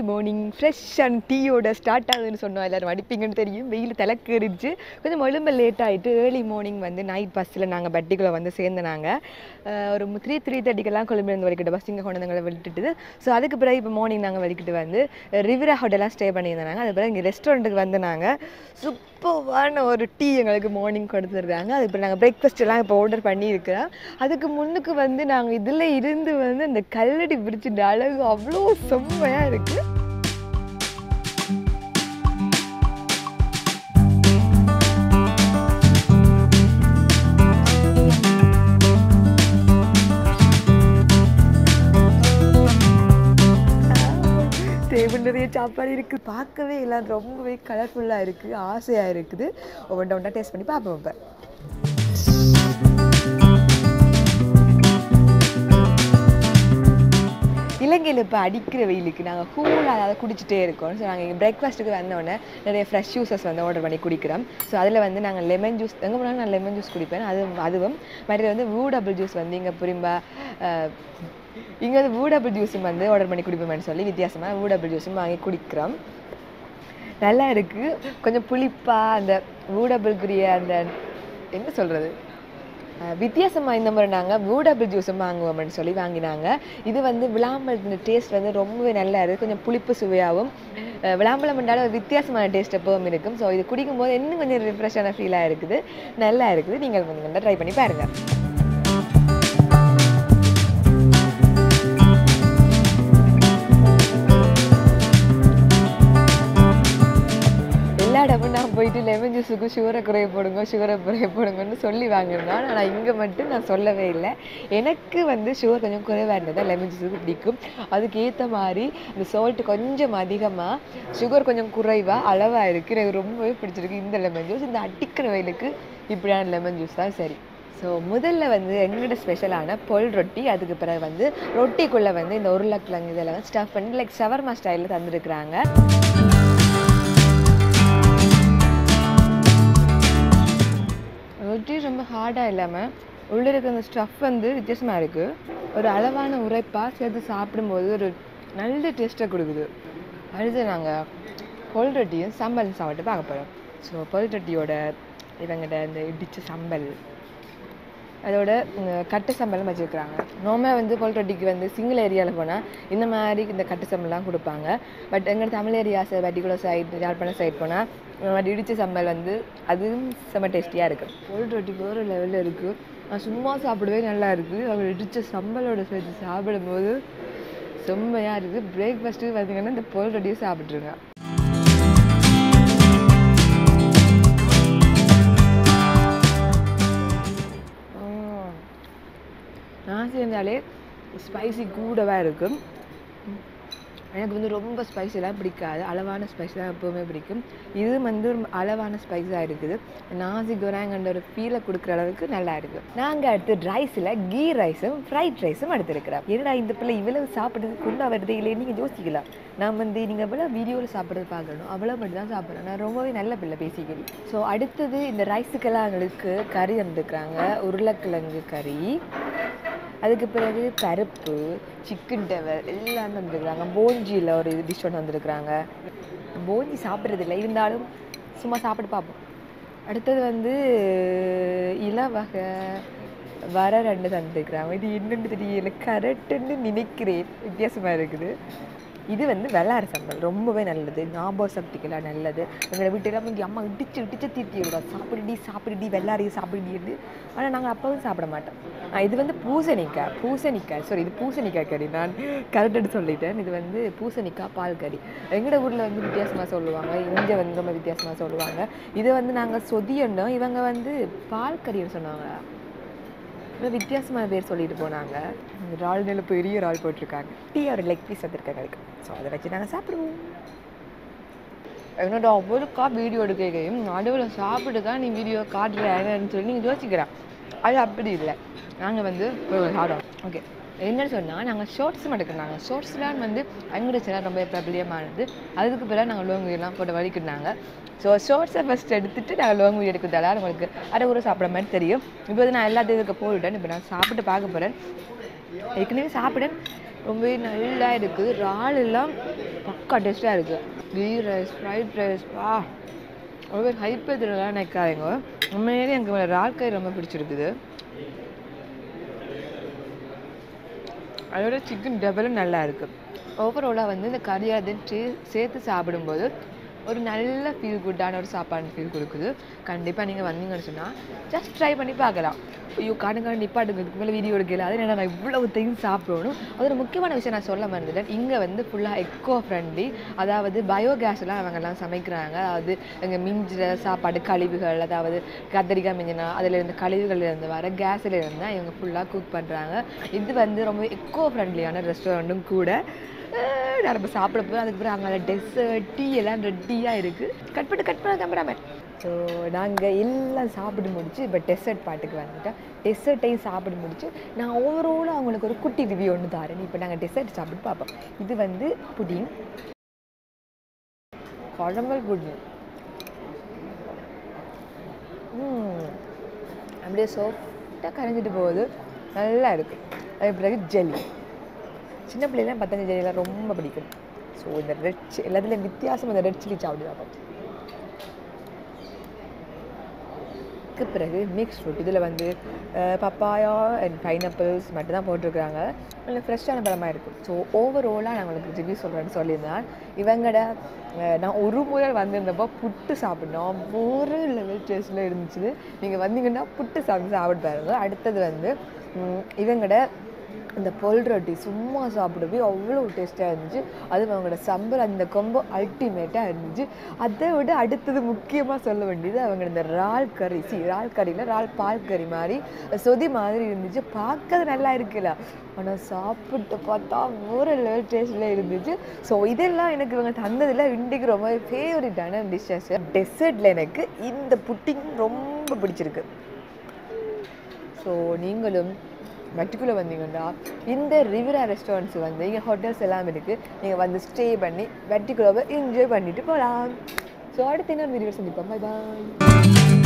morning fresh and டீயோட start ஆகுதுன்னு சொன்னோம் எல்லாரும் அடிப்பீங்கன்னு தெரியும் வெயில் தலைக்கேறிச்சு கொஞ்சம் எழும்ப லேட் ஆகிட்டு ஏர்லி மார்னிங் வந்து நைட் பஸ்ஸில் நாங்கள் பட்டிக்குள்ளே வந்து சேர்ந்து நாங்கள் ஒரு த்ரீ த்ரீ தேர்ட்டிக்கெல்லாம் கொழும்புலேருந்து வலிக்கிட்டு பஸ் இங்கே கொண்டு வந்து விட்டுட்டு ஸோ அதுக்கு பிறகு இப்போ மார்னிங் நாங்கள் வலிக்கிட்டு வந்து ரிவிரா ஹோட்டலாக ஸ்டே பண்ணியிருந்தாங்க அது பிறகு இங்கே ரெஸ்டாரண்ட்டுக்கு வந்து நாங்கள் சூப்பரான ஒரு டீ எங்களுக்கு மார்னிங் கொடுத்துருக்காங்க அது இப்போ நாங்கள் பிரேக்ஃபாஸ்ட் எல்லாம் இப்போ ஆர்டர் பண்ணியிருக்கிறோம் அதுக்கு முன்னுக்கு வந்து நாங்கள் இதில் இருந்து வந்து அந்த கல்லடி பிடிச்சிட்டு அழகு அவ்வளோ செம்மையாக இருக்குது டேபிள் நிறைய சாப்பாடு இருக்குது பார்க்கவே எல்லாம் ரொம்பவே கலர்ஃபுல்லாக இருக்குது ஆசையாக இருக்குது ஒவ்வொன்றா ஒன்றா டேஸ்ட் பண்ணி பார்ப்போம் இப்போ இலங்கையில் இப்போ அடிக்கிற வெயிலுக்கு நாங்கள் கூலாக அதாவது குடிச்சிட்டே இருக்கோம் ஸோ நாங்கள் பிரேக்ஃபாஸ்ட்டுக்கு வந்தோடனே நிறைய ஃப்ரெஷ் ஜூஸஸ் வந்து ஆர்டர் பண்ணி குடிக்கிறோம் ஸோ அதில் வந்து நாங்கள் லெமன் ஜூஸ் எங்கே போனாலும் நான் லெமன் ஜூஸ் குடிப்பேன் அது அதுவும் மறுபடியும் வந்து வூ டபுள் ஜூஸ் வந்து இங்கே புரிம்பா இங்கே வந்து வூ டபுள் ஜூஸும் வந்து ஆர்டர் பண்ணி குடிப்போம்னு சொல்லி வித்தியாசமாக வூ டபுள் ஜூஸும் வாங்கி குடிக்கிறோம் நல்லா இருக்குது கொஞ்சம் புளிப்பாக அந்த வூடபிள்குரிய அந்த என்ன சொல்கிறது வித்தியாசமாக இந்த மாதிரி நாங்கள் வூடபிள் ஜூஸும் வாங்குவோம்னு சொல்லி வாங்கினாங்க இது வந்து விளாம்பழத்தின் டேஸ்ட் வந்து ரொம்பவே நல்லா இருக்குது கொஞ்சம் புளிப்பு சுவையாகவும் அஹ் விளாம்பழம் என்றாலும் ஒரு வித்தியாசமான டேஸ்ட் எப்பவும் இருக்கும் ஸோ இது குடிக்கும்போது இன்னும் கொஞ்சம் ரிஃப்ரெஷ்ஷான ஃபீலாக இருக்குது நல்லா இருக்குது நீங்கள் கொஞ்சம் ட்ரை பண்ணி பாருங்கள் எல்லா இடமும் நான் போயிட்டு லெமன் ஜூஸுக்கு சுகரை குறைய போடுங்க சுகரை குறைய போடுங்கன்னு சொல்லி வாங்கியிருந்தேன் ஆனால் இங்கே மட்டும் நான் சொல்லவே இல்லை எனக்கு வந்து சுகர் கொஞ்சம் குறைவாக இருந்தது லெமன் ஜூஸுக்கு பிடிக்கும் அதுக்கு ஏற்ற மாதிரி இந்த சால்ட் கொஞ்சம் அதிகமாக சுகர் கொஞ்சம் குறைவாக அளவாக இருக்குது எனக்கு ரொம்பவே பிடிச்சிருக்கு இந்த லெமன் ஜூஸ் இந்த அடிக்கிற வெயிலுக்கு இப்படியான லெமன் ஜூஸ் தான் சரி ஸோ முதல்ல வந்து எங்களோட ஸ்பெஷலான பொல் ரொட்டி அதுக்கு பிறகு வந்து ரொட்டிக்குள்ளே வந்து இந்த உருளைக்கிழங்கு இதெல்லாம் வந்து ஸ்டஃப் பண்ணி லைக் சவர்மா ஸ்டைலில் தந்துருக்குறாங்க ரொட்டி ரொம்ப ஹார்டாக இல்லாமல் உள்ளே இருக்க அந்த ஸ்டஃப் வந்து வித்தியாசமாக இருக்குது ஒரு அளவான உரைப்பாக சேர்த்து சாப்பிடும்போது ஒரு நல்ல டேஸ்ட்டை கொடுக்குது அடுத்து நாங்கள் பொல் ரொட்டியும் சம்பல் சாப்பிட்டு பார்க்க போகிறோம் ஸோ பொல் ரொட்டியோட இவங்கிட்ட இந்த இடிச்ச சம்பல் அதோட இந்த கட்டு சம்பளம் வச்சுருக்குறாங்க நார்மலாக வந்து பொல் ரொட்டிக்கு வந்து சிங்கிள் ஏரியாவில் போனால் இந்த மாதிரி இந்த கட்டு சம்பளம்லாம் கொடுப்பாங்க பட் எங்கள் தமிழ் ஏரியாஸ் வட்டிக்குளோ சைட் யாழ்ப்பாணம் சைட் போனால் இந்த மாதிரி இடிச்ச சம்பல் வந்து அதுவும் செம்ம டேஸ்டியாக இருக்குது பொல் ரொட்டி வேறு லெவலில் இருக்குது நான் சும்மா சாப்பிடவே நல்லா இருக்குது அவர் இடித்த சம்பளோட சேர்த்து சாப்பிடும்போது செம்மையாக இருக்குது பிரேக்ஃபாஸ்ட்டுக்கு பார்த்தீங்கன்னா இந்த பொல் ரொட்டியை சாப்பிட்ருங்க நான் சேர்ந்தாலே ஸ்பைசி கூடவாக இருக்கும் எனக்கு வந்து ரொம்ப ஸ்பைஸெல்லாம் பிடிக்காது அளவான ஸ்பைஸ் தான் எப்போவுமே பிடிக்கும் இது வந்து ஒரு அளவான ஸ்பைஸாக இருக்குது நாசி குராங்கன்ற ஒரு ஃபீலை கொடுக்குற அளவுக்கு நல்லா இருக்குது நாங்கள் அடுத்து ரைஸில் கீ ரைஸும் ஃப்ரைட் ரைஸும் எடுத்துருக்கிறோம் என்னடா இந்த பிள்ளை இவ்வளவு சாப்பிட்றது கொண்டா வருது இல்லை நீங்கள் யோசிக்கலாம் நான் வந்து நீங்கள் எவ்வளோ வீடியோவில் சாப்பிட்றது பார்க்கணும் அவ்வளோ மட்டும் தான் சாப்பிட்றேன் நான் ரொம்பவே நல்ல பிள்ளை பேசிக்கிறேன் ஸோ அடுத்தது இந்த ரைஸுக்கெல்லாம் எங்களுக்கு கறி தந்துருக்குறாங்க உருளைக்கிழங்கு கறி அதுக்கு பிறகு பருப்பு சிக்கன் டவர் எல்லாம் தந்துருக்குறாங்க போஞ்சியில் ஒரு இது டிஷ் ஒன்று வந்திருக்குறாங்க போஞ்சி சாப்பிட்றது இல்லை இருந்தாலும் சும்மா சாப்பிட்டு பார்ப்போம் அடுத்தது வந்து இல வகை வர ரெண்டு தந்துருக்குறாங்க இது என்னென்னு தெரியல கரெக்டுன்னு நினைக்கிறேன் வித்தியாசமாக இருக்குது இது வந்து வெள்ளாறு சம்பல் ரொம்பவே நல்லது ஞாபக சக்திக்கெல்லாம் நல்லது எங்களை வீட்டெல்லாம் இங்கே அம்மா இடிச்சு இடிச்சு தீர்த்தி விடுவா சாப்பிடுடி சாப்பிடுடி வெள்ளாரையை சாப்பிடுடின்னு ஆனால் நாங்கள் அப்பவும் சாப்பிட மாட்டோம் ஆ, இது வந்து பூசணிக்காய் பூசணிக்காய் சாரி இது பூசணிக்காய் கறி நான் கரெக்டாக சொல்லிட்டேன் இது வந்து பூசணிக்காய் பால் கறி எங்களோட ஊரில் வந்து வித்தியாசமாக சொல்லுவாங்க இங்கே வந்து ரொம்ப வித்தியாசமாக சொல்லுவாங்க இது வந்து நாங்கள் சொதியண்டோம் இவங்க வந்து பால் கறின்னு சொன்னாங்க ரொம்ப வித்தியாசமான பேர் சொல்லிட்டு போனாங்க இறால் மேலே பெரிய இறால் போட்டிருக்காங்க டீ ஒரு லெக் பீஸ் வந்திருக்காங்க அதுக்கு ஸோ அதை வச்சு நாங்கள் சாப்பிடுவோம் என்னோட அவ்வளோக்கா வீடியோ எடுக்கையும் நடுவில் சாப்பிட்டு தான் நீ வீடியோ காட்டுறேன்னு சொல்லி நீங்கள் யோசிக்கிறான் அது அப்படி இல்லை நாங்கள் வந்து சாப்பிடுவோம் ஓகே என்னன்னு சொன்னால் நாங்கள் ஷார்ட்ஸும் எடுக்கிறாங்க ஷார்ட்ஸ்லாம் வந்து எங்களோட சேனல் ரொம்ப பிரபலியமானது அதுக்கு பிறகு நாங்கள் லோங் வீடியோலாம் போட்டு வலிக்கிட்டாங்க ஸோ ஷார்ட்ஸை ஃபஸ்ட் எடுத்துட்டு நாங்கள் லாங் வீடியோ எடுக்கிறதால உங்களுக்கு அரை ஊரை சாப்பிட்ற மாதிரி தெரியும் இப்போ வந்து நான் எல்லாத்தையும் இதுக்கு போட்டுட்டேன் இப்போ நான் சாப்பிட்டு பார்க்க போகிறேன் ஏற்கனவே சாப்பிட்டேன் ரொம்பவே நல்லா இருக்குது இறால் எல்லாம் பக்கா டேஸ்ட்டாக இருக்குது கீ ரைஸ் ஃப்ரைட் ரைஸ் வா ஒரு ஹைப்பர் இதெல்லாம் நினைக்காதீங்க உண்மையிலே எனக்கு மேலே ரால்கை ரொம்ப பிடிச்சிருக்குது அதோட சிக்கன் டபுளும் நல்லா இருக்குது ஓவராலாக வந்து இந்த கறியை சேர்த்து சாப்பிடும்போது ஒரு நல்ல ஃபீல் குட்டான ஒரு சாப்பாடு ஃபீல் கொடுக்குது கண்டிப்பாக நீங்கள் வந்தீங்கன்னு சொன்னால் ஜஸ்ட் ட்ரை பண்ணி பார்க்கலாம் ஐயோ காணுங்க நிப்பாட்டுங்க இதுக்கு மேலே வீடியோ எடுக்கல அது என்ன நான் இவ்வளவு திங்ஸ் சாப்பிடணும் அது ஒரு முக்கியமான விஷயம் நான் சொல்ல மறந்துட்டேன் இங்கே வந்து ஃபுல்லாக எக்கோ ஃப்ரெண்ட்லி அதாவது பயோகேஸ்லாம் அவங்கெல்லாம் சமைக்கிறாங்க அதாவது இங்கே மிஞ்சிற சாப்பாடு கழிவுகள் அதாவது கத்தரிக்காய் மிஞ்சினா அதில் இருந்து கழிவுகள் இருந்து வர கேஸில் இருந்து தான் இவங்க ஃபுல்லாக குக் பண்ணுறாங்க இது வந்து ரொம்ப எக்கோ ஃப்ரெண்ட்லியான ரெஸ்டாரண்ட்டும் கூட அஹ் நான் நம்ம சாப்பிட போய் அதுக்கப்புறம் அங்கே டெசர்ட் டீ எல்லாம் ரெடியாக இருக்குது கட் பண்ணி கட் பண்ண கேமராமேன் ஸோ நாங்கள் எல்லாம் சாப்பிட்டு முடிச்சு இப்போ டெசர்ட் பாட்டுக்கு வந்துட்டோம் டெசர்ட்டையும் சாப்பிட்டு முடிச்சு நான் ஓவராலாக அவங்களுக்கு ஒரு குட்டி ரிவ்யூ ஒன்று தரேன் இப்போ நாங்கள் டெசர்ட் சாப்பிட்டு பார்ப்போம் இது வந்து புடிங் குழம்பல் புடிங் ம் அப்படியே சாஃப்டாக கரைஞ்சிட்டு போகுது நல்லா இருக்குது அது பிறகு ஜெல்லி சின்ன பிள்ளைலாம் பத்தஞ்சு ஜெல்லிலாம் ரொம்ப பிடிக்கும் ஸோ இந்த ரெட் எல்லாத்துலேயும் வித்தியாசம் இந்த ரெட் சில்லி சாப்பிட்டு பார்ப்போம் அதுக்கு பிறகு மிக்ஸ் ஃப்ரூட் இதில் வந்து பப்பாயா அண்ட் பைனாப்பிள்ஸ் மட்டும் தான் போட்டிருக்கிறாங்க நல்ல ஃப்ரெஷ்ஷான பழமாக இருக்கும் ஸோ ஓவராலாக நான் உங்களுக்கு ரிவ்யூ சொல்கிறேன்னு சொல்லியிருந்தேன் இவங்கட அஹ், நான் ஒரு முறை வந்திருந்தப்போ புட்டு சாப்பிட்டோம் ஒரு லெவல் டேஸ்ட்டில் இருந்துச்சு நீங்கள் வந்தீங்கன்னா புட்டு சாப்பிட்டு சாப்பிட்டு பாருங்க அடுத்தது வந்து ம், இவங்கட இந்த பொல் ரொட்டி சும்மா சாப்பிடவே அவ்வளோ டேஸ்ட்டாக இருந்துச்சு அதுவும் அவங்களோட சம்பல் அந்த கொம்பு அல்டிமேட்டாக இருந்துச்சு அதை விட அடுத்தது முக்கியமாக சொல்ல வேண்டியது அவங்க இந்த இறால் கறி சி இறால் கறியில் இறால் பால் கறி மாதிரி சொதி மாதிரி இருந்துச்சு பார்க்கறது நல்லா இருக்குல்ல ஆனால் சாப்பிட்டு பார்த்தா ஒரு லெவல் டேஸ்ட்டில் இருந்துச்சு ஸோ இதெல்லாம் எனக்கு இவங்க தந்ததில் இன்றைக்கு ரொம்ப ஃபேவரட்டான டிஷ்ஷஸ் டெசர்ட்டில் எனக்கு இந்த புட்டிங் ரொம்ப பிடிச்சிருக்கு ஸோ நீங்களும் மெட்டுக்குள்ளே வந்தீங்கன்னா இந்த ரிவிரா ரெஸ்டாரண்ட்ஸ் வந்து இங்கே ஹோட்டல்ஸ் எல்லாம் இருக்குது நீங்கள் வந்து ஸ்டே பண்ணி வெட்டிக்குள்ளே என்ஜாய் பண்ணிட்டு போகலாம் ஸோ அடுத்த இன்னொரு வீடியோ சந்திப்போம் பை பாய்